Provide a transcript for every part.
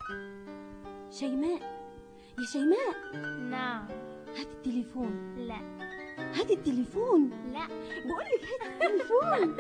شيماء يا شيماء نعم هات التليفون لا هات التليفون لا بقول لك هات التليفون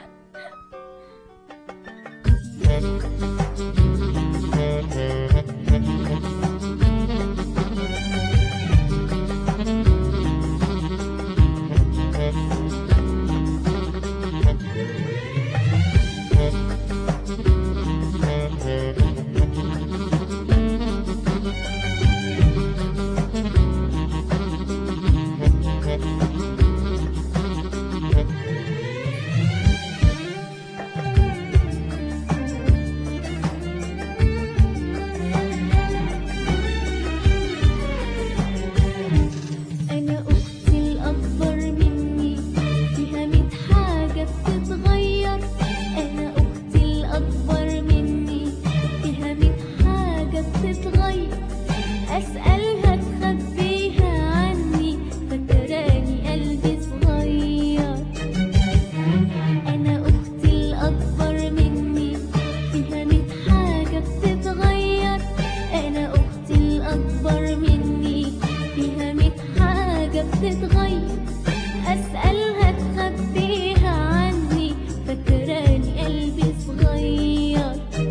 أنا أختي الأكبر مني فيها ميت حاجة بتتغير أنا أختي الأكبر مني فيها ميت حاجة بتتغير أسألها تخبيها عني فاكراني قلبي صغير أنا أختي الأكبر مني فيها ميت حاجة بتتغير أنا أختي الأكبر مني فيها ميت حاجة بتتغير أسألها تخبيها عني فاكراني قلبي صغير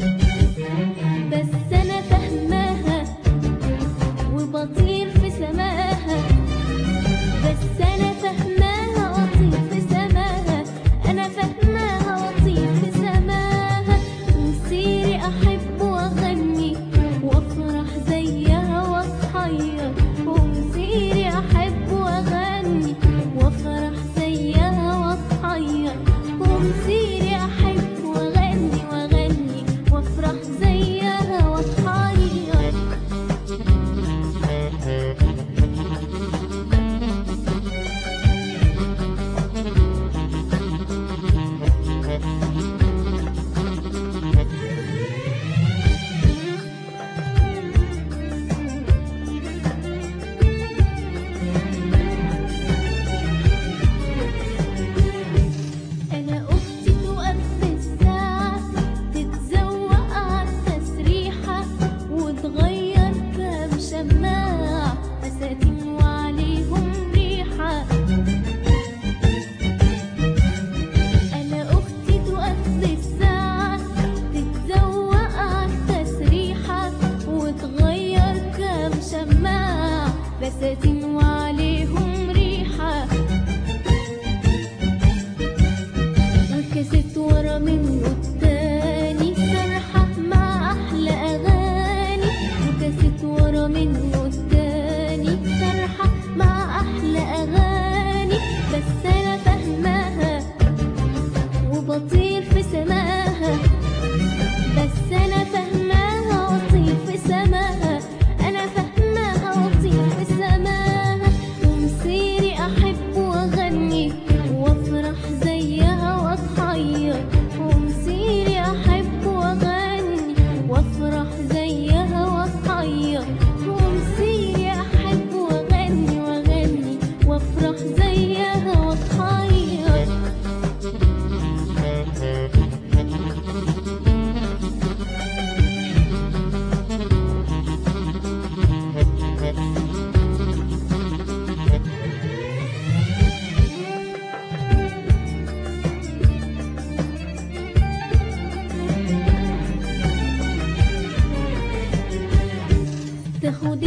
بس أنا فاهماها وبطير في سماها بس أنا فاهماها وأطير في سماها أنا فاهماها وأطير في سماها ومصيري أحب وأغني وأفرح زيها وأتحير ومصيري أحب وأغني وأفرح زيها وأتحير ومصيري أحب وأغني وأغني وأفرح زيها وأتحير أنا أختي تقف في الساعة تتزوق عالتسريحة وتغير كام شماعة فساتين وعليهم ريحة أنا أختي تقف في الساعة تتزوق عالتسريحة وتغير كام شماعة فساتين وعليهم ريحة ركزت ورا منه التاني سرحة مع أحلى أغاني ركزت ورا منه التاني سرحة مع أحلى أغاني بس أنا فاهماها وبطير في سماها بس أنا فاهماها وأطير في سماها أنا فاهماها وأطير في سماها ومصيري أحب وأغني وأفرح زيها وأتحير ومصيري أحب وأغني وأفرح زيها وأتحير ومصيري أحب وأغني وأغني وأفرح زيها وأتحير تاخد